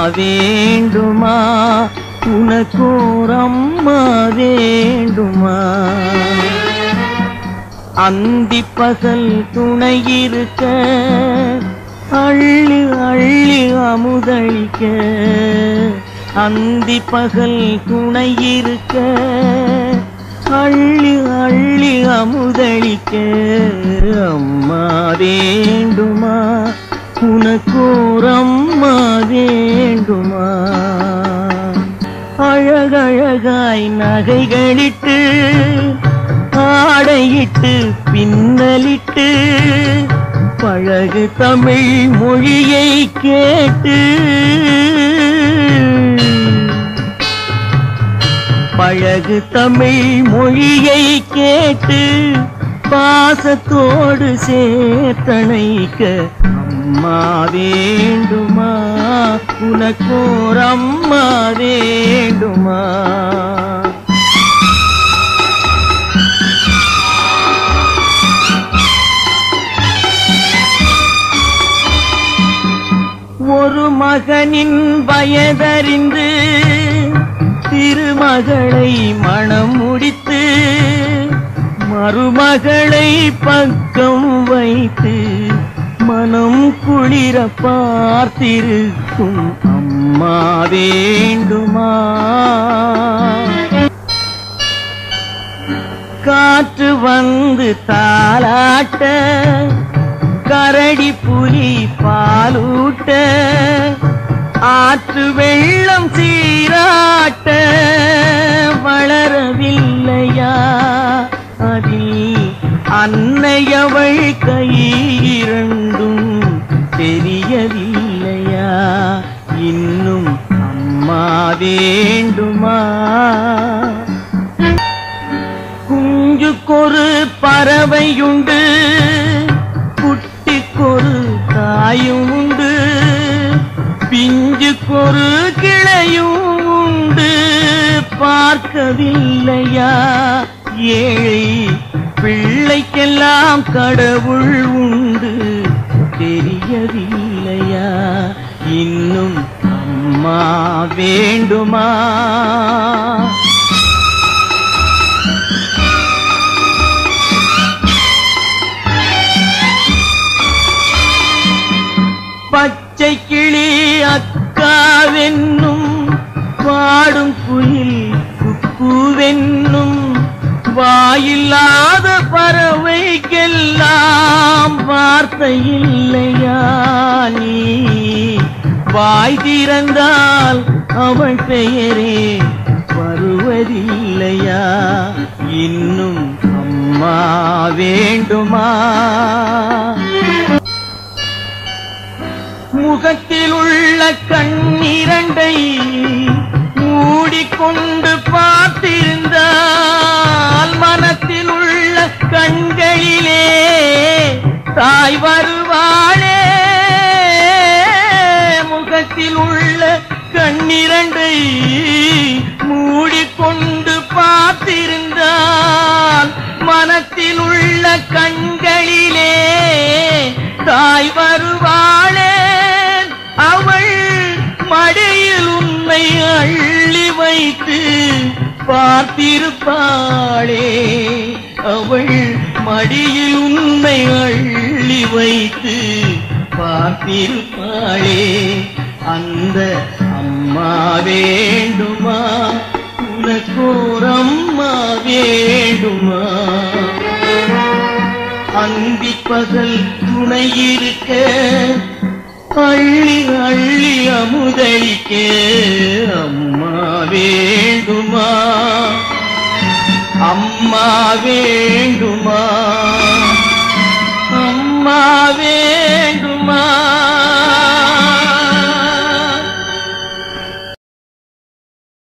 வேண்டுமா உனக்கோர் அம்மா வேண்டுமா அந்தி பகல் துணை இருக்க அள்ளி அள்ளி அமுதளிக்க அந்தி பகல் துணை இருக்க அள்ளி அள்ளி அமுதளிக்க அம்மா வேண்டுமா உனக்கோர் அம்மா வேண்டுமா அழகழகாய் நகைகளிட்டு ஆடையிட்டு பின்னலிட்டு பழகு தமிழ் மொழியை கேட்டு பழகு தமிழ் மொழியை கேட்டு பாசத்தோடு சேர்த்தணைக்க அம்மா வேண்டுமா உனக்கோர் அம்மா வேண்டுமா ஒரு மகனின் வயதறிந்து திருமகளை மணம் முடித்து மருமகளை பக்கம் வைத்து மனம் குளிர பார்த்திருக்கும் அம்மா வேண்டுமா காற்று வந்து தாலாட்ட கரடி புலி பாலூட்ட ஆற்று வெள்ளம் சீராட்ட வளரவில்லையா அதில் அன்னையவள் கை இரண்டும் தெரியவில்லையா இன்னும் அம்மா வேண்டுமா குஞ்சுக்கொரு பறவையுண்டு குட்டிக்கொரு தாயும் உண்டு பிஞ்சுக்கொரு கிளையும் உண்டு பார்க்கவில்லையா ஏழை பிள்ளைக்கெல்லாம் கடவுள் உண்டு தெரியவில்லையா இன்னும் அம்மா வேண்டுமா பச்சை கிளி அக்காவென்னும் பாடும் குயில் குக்குவென்னும் வாயில்லாத பறவைக்கெல்லாம் வார்த்தை இல்லையா நீ வாய் திறந்தால் அவள் பெயரே வருவதில்லையா இன்னும் அம்மா வேண்டுமா முகத்தில் உள்ள கண்ணிரண்டை மூடிக்கொண்டு பார்த்திருந்தால் மனத்தில் உள்ள கண்களிலே தாய் வருவாளே முகத்தில் உள்ள கண்ணிரண்டை மூடிக்கொண்டு பார்த்திருந்தால் மனத்தில் உள்ள கண்களிலே தாய் வருவாளே அவள் மடியில் உன்னை அள்ளி வைத்து பார்த்திருப்பாளே அவள் மடியில் உன்னை அள்ளி வைத்து பார்த்திருப்பாளே அந்த அம்மா வேண்டுமா உனக்கோர் அம்மா வேண்டுமா அந்தி பகல் துணை இருக்க அள்ளி அள்ளி அமுதளிக்க அம்மா வேண்டுமா அம்மா வேண்டுமா அம்மா வே